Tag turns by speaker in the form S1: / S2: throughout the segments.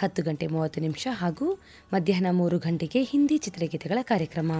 S1: ಹತ್ತು ಗಂಟೆ ಮೂವತ್ತು ನಿಮಿಷ ಹಾಗೂ ಮಧ್ಯಾಹ್ನ ಮೂರು ಗಂಟೆಗೆ ಹಿಂದಿ ಚಿತ್ರಗೀತೆಗಳ ಕಾರ್ಯಕ್ರಮ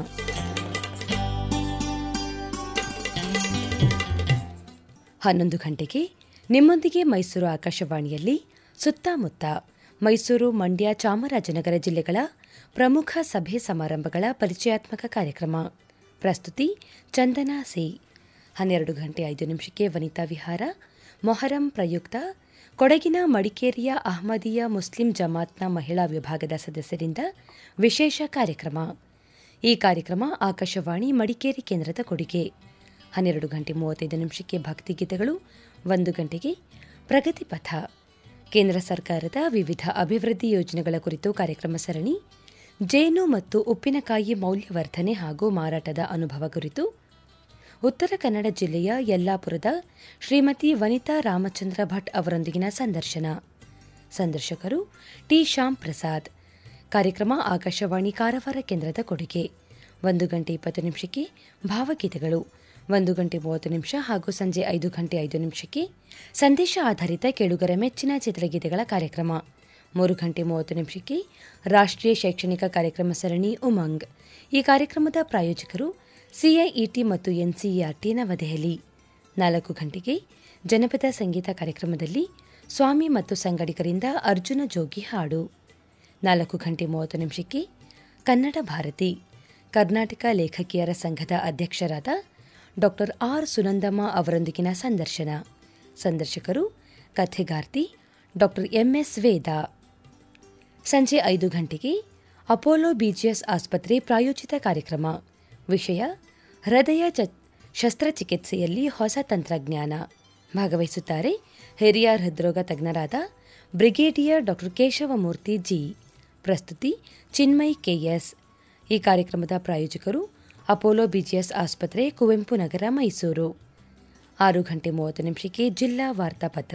S1: ಹನ್ನೊಂದು ಗಂಟೆಗೆ ನಿಮ್ಮೊಂದಿಗೆ ಮೈಸೂರು ಆಕಾಶವಾಣಿಯಲ್ಲಿ ಸುತ್ತಮುತ್ತ ಮೈಸೂರು ಮಂಡ್ಯ ಚಾಮರಾಜನಗರ ಜಿಲ್ಲೆಗಳ ಪ್ರಮುಖ ಸಭೆ ಸಮಾರಂಭಗಳ ಪರಿಚಯಾತ್ಮಕ ಕಾರ್ಯಕ್ರಮ ಪ್ರಸ್ತುತಿ ಚಂದನಾ ಸಿ ಹನ್ನೆರಡು ಗಂಟೆ ಐದು ನಿಮಿಷಕ್ಕೆ ವನಿತಾ ವಿಹಾರ ಮೊಹರಂ ಪ್ರಯುಕ್ತ ಕೊಡಗಿನ ಮಡಿಕೇರಿಯ ಅಹ್ಮದಿಯ ಮುಸ್ಲಿಂ ಜಮಾತ್ನ ಮಹಿಳಾ ವಿಭಾಗದ ಸದಸ್ಯರಿಂದ ವಿಶೇಷ ಕಾರ್ಯಕ್ರಮ ಈ ಕಾರ್ಯಕ್ರಮ ಆಕಾಶವಾಣಿ ಮಡಿಕೇರಿ ಕೇಂದ್ರದ ಕೊಡುಗೆ ಹನ್ನೆರಡು ಗಂಟೆ ಮೂವತ್ತೈದು ನಿಮಿಷಕ್ಕೆ ಭಕ್ತಿಗೀತೆಗಳು ಒಂದು ಗಂಟೆಗೆ ಪ್ರಗತಿ ಪಥ ಕೇಂದ್ರ ಸರ್ಕಾರದ ವಿವಿಧ ಅಭಿವೃದ್ಧಿ ಯೋಜನೆಗಳ ಕುರಿತು ಕಾರ್ಯಕ್ರಮ ಸರಣಿ ಜೇನು ಮತ್ತು ಉಪ್ಪಿನಕಾಯಿ ಮೌಲ್ಯವರ್ಧನೆ ಹಾಗೂ ಮಾರಾಟದ ಅನುಭವ ಕುರಿತು ಉತ್ತರ ಕನ್ನಡ ಜಿಲ್ಲೆಯ ಯಲ್ಲಾಪುರದ ಶ್ರೀಮತಿ ವನಿತಾ ರಾಮಚಂದ್ರ ಭಟ್ ಅವರೊಂದಿಗಿನ ಸಂದರ್ಶನ ಸಂದರ್ಶಕರು ಟಿ ಶ್ಯಾಮ್ ಪ್ರಸಾದ್ ಕಾರ್ಯಕ್ರಮ ಆಕಾಶವಾಣಿ ಕಾರವಾರ ಕೇಂದ್ರದ ಕೊಡುಗೆ ಒಂದು ಗಂಟೆ ಇಪ್ಪತ್ತು ನಿಮಿಷಕ್ಕೆ ಭಾವಗೀತೆಗಳು ಒಂದು ಗಂಟೆ ಮೂವತ್ತು ನಿಮಿಷ ಹಾಗೂ ಸಂಜೆ ಐದು ಗಂಟೆ ಐದು ನಿಮಿಷಕ್ಕೆ ಸಂದೇಶ ಆಧಾರಿತ ಕೇಳುಗರ ಮೆಚ್ಚಿನ ಚಿತ್ರಗೀತೆಗಳ ಕಾರ್ಯಕ್ರಮ ಮೂರು ಗಂಟೆ ಮೂವತ್ತು ನಿಮಿಷಕ್ಕೆ ರಾಷ್ಟ್ರೀಯ ಶೈಕ್ಷಣಿಕ ಕಾರ್ಯಕ್ರಮ ಸರಣಿ ಉಮಂಗ್ ಈ ಕಾರ್ಯಕ್ರಮದ ಪ್ರಾಯೋಜಕರು ಸಿಐಇಟಿ ಮತ್ತು ಎನ್ಸಿಇಆರ್ಟಿ ನವದೆಹಲಿ ನಾಲ್ಕು ಗಂಟೆಗೆ ಜನಪದ ಸಂಗೀತ ಕಾರ್ಯಕ್ರಮದಲ್ಲಿ ಸ್ವಾಮಿ ಮತ್ತು ಸಂಗಡಿಗರಿಂದ ಅರ್ಜುನ ಜೋಗಿ ಹಾಡು ನಾಲ್ಕು ಗಂಟೆ ಮೂವತ್ತು ನಿಮಿಷಕ್ಕೆ ಕನ್ನಡ ಭಾರತಿ ಕರ್ನಾಟಕ ಲೇಖಕಿಯರ ಸಂಘದ ಅಧ್ಯಕ್ಷರಾದ ಡಾ ಆರ್ ಸುನಂದಮ್ಮ ಅವರೊಂದಿಗಿನ ಸಂದರ್ಶನ ಸಂದರ್ಶಕರು ಕಥೆಗಾರ್ತಿ ಡಾ ಎಂಎಸ್ ವೇದ ಸಂಜೆ ಐದು ಗಂಟೆಗೆ ಅಪೋಲೋ ಬಿಜಿಎಸ್ ಆಸ್ಪತ್ರೆ ಪ್ರಾಯೋಜಿತ ಕಾರ್ಯಕ್ರಮ ವಿಷಯ ಹೃದಯ ಶಸ್ತ್ರಚಿಕಿತ್ಸೆಯಲ್ಲಿ ಹೊಸ ತಂತ್ರಜ್ಞಾನ ಭಾಗವಹಿಸುತ್ತಾರೆ ಹಿರಿಯ ಹೃದ್ರೋಗ ತಜ್ಞರಾದ ಬ್ರಿಗೇಡಿಯರ್ ಡಾ ಕೇಶವಮೂರ್ತಿ ಜಿ ಪ್ರಸ್ತುತಿ ಚಿನ್ಮಯ್ ಕೆಎಸ್ ಈ ಕಾರ್ಯಕ್ರಮದ ಪ್ರಾಯೋಜಕರು ಅಪೋಲೋ ಬಿಜಿಎಸ್ ಆಸ್ಪತ್ರೆ ಕುವೆಂಪು ನಗರ ಮೈಸೂರು ಆರು ಗಂಟೆ ಮೂವತ್ತು ನಿಮಿಷಕ್ಕೆ ಜಿಲ್ಲಾ ವಾರ್ತಾಪತ್ರ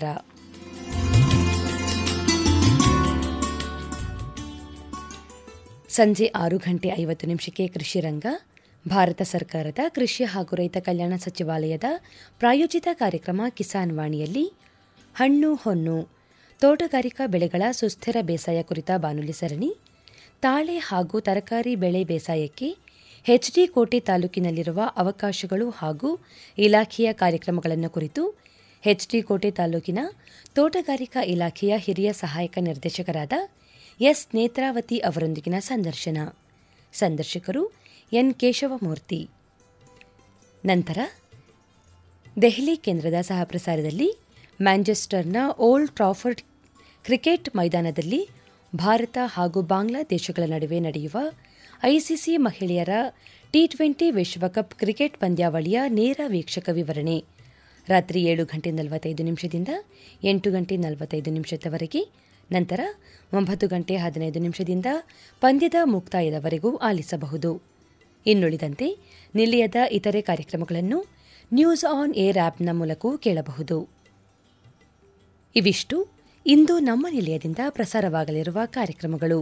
S1: ಸಂಜೆ ಆರು ಗಂಟೆ ಐವತ್ತು ನಿಮಿಷಕ್ಕೆ ಕೃಷಿ ರಂಗ ಭಾರತ ಸರ್ಕಾರದ ಕೃಷಿ ಹಾಗೂ ರೈತ ಕಲ್ಯಾಣ ಸಚಿವಾಲಯದ ಪ್ರಾಯೋಜಿತ ಕಾರ್ಯಕ್ರಮ ಕಿಸಾನ್ ವಾಣಿಯಲ್ಲಿ ಹಣ್ಣು ಹೊನ್ನು ತೋಟಗಾರಿಕಾ ಬೆಳೆಗಳ ಸುಸ್ಥಿರ ಬೇಸಾಯ ಕುರಿತ ಬಾನುಲಿ ಸರಣಿ ತಾಳೆ ಹಾಗೂ ತರಕಾರಿ ಬೆಳೆ ಬೇಸಾಯಕ್ಕೆ ಎಚ್ಡಿ ಕೋಟೆ ತಾಲೂಕಿನಲ್ಲಿರುವ ಅವಕಾಶಗಳು ಹಾಗೂ ಇಲಾಖೆಯ ಕಾರ್ಯಕ್ರಮಗಳನ್ನು ಕುರಿತು ಎಚ್ಡಿ ಕೋಟೆ ತಾಲೂಕಿನ ತೋಟಗಾರಿಕಾ ಇಲಾಖೆಯ ಹಿರಿಯ ಸಹಾಯಕ ನಿರ್ದೇಶಕರಾದ ಎಸ್ ನೇತ್ರಾವತಿ ಅವರೊಂದಿಗಿನ ಸಂದರ್ಶನ ಸಂದರ್ಶಕರು ಎನ್ ಕೇಶವಮೂರ್ತಿ ನಂತರ ದೆಹಲಿ ಕೇಂದ್ರದ ಸಹಪ್ರಸಾರದಲ್ಲಿ ಮ್ಯಾಂಚೆಸ್ಟರ್ನ ಓಲ್ಡ್ ಟ್ರಾಫರ್ಡ್ ಕ್ರಿಕೆಟ್ ಮೈದಾನದಲ್ಲಿ ಭಾರತ ಹಾಗೂ ಬಾಂಗ್ಲಾದೇಶಗಳ ನಡುವೆ ನಡೆಯುವ ಐಸಿಸಿ ಮಹಿಳೆಯರ ಟಿ ಟ್ವೆಂಟಿ ವಿಶ್ವಕಪ್ ಕ್ರಿಕೆಟ್ ಪಂದ್ಯಾವಳಿಯ ನೇರ ವೀಕ್ಷಕ ವಿವರಣೆ ರಾತ್ರಿ ಏಳು ಗಂಟೆ ನಲವತ್ತೈದು ನಿಮಿಷದಿಂದ ಎಂಟು ಗಂಟೆ ನಲವತ್ತೈದು ನಿಮಿಷದವರೆಗೆ ನಂತರ ಒಂಬತ್ತು ಗಂಟೆ ಹದಿನೈದು ನಿಮಿಷದಿಂದ ಪಂದ್ಯದ ಮುಕ್ತಾಯದವರೆಗೂ ಆಲಿಸಬಹುದು ಇನ್ನುಳಿದಂತೆ ನಿಲಯದ ಇತರೆ ಕಾರ್ಯಕ್ರಮಗಳನ್ನು ನ್ಯೂಸ್ ಆನ್ ಏರ್ ಆಪ್ನ ಮೂಲಕವೂ ಕೇಳಬಹುದು ಇವಿಷ್ಟು ಇಂದು ನಮ್ಮ ನಿಲಯದಿಂದ ಪ್ರಸಾರವಾಗಲಿರುವ ಕಾರ್ಯಕ್ರಮಗಳು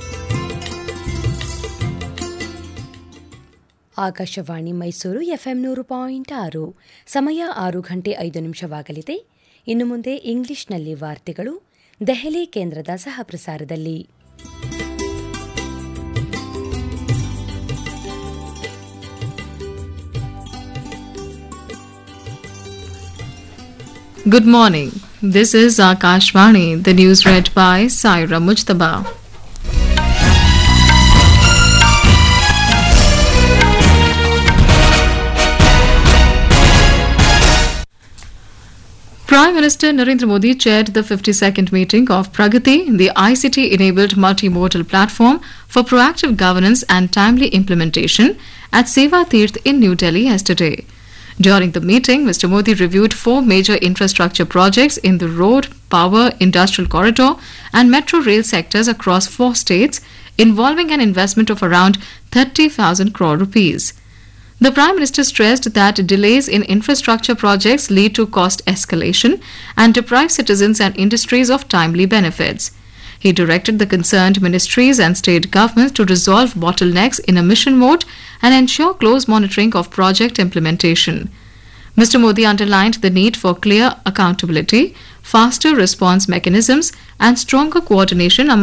S1: ಆಕಾಶವಾಣಿ ಮೈಸೂರು ಎಫ್ಎಂ ನೂರು ಪಾಯಿಂಟ್ ಆರು ಸಮಯ ಆರು ಗಂಟೆ ಐದು ನಿಮಿಷವಾಗಲಿದೆ ಇನ್ನು ಮುಂದೆ ಇಂಗ್ಲಿಷ್ನಲ್ಲಿ ವಾರ್ತೆಗಳು ದೆಹಲಿ ಕೇಂದ್ರದ ಸಹಪ್ರಸಾರದಲ್ಲಿ
S2: Good morning. This is Akashvani, the news read by Saira Mujtaba. Prime Minister Narendra Modi chaired the 52nd meeting of Pragati, the ICT enabled multimodal platform for proactive governance and timely implementation at Seva Tirth in New Delhi yesterday. During the meeting, Mr. Modi reviewed four major infrastructure projects in the road, power, industrial corridor, and metro rail sectors across four states, involving an investment of around 30,000 crore rupees. The Prime Minister stressed that delays in infrastructure projects lead to cost escalation and deprive citizens and industries of timely benefits. He directed the concerned ministries and state governments to resolve bottlenecks in a mission mode and ensure close monitoring of project implementation. Mr. Modi underlined the need for clear accountability, faster response mechanisms, and stronger coordination among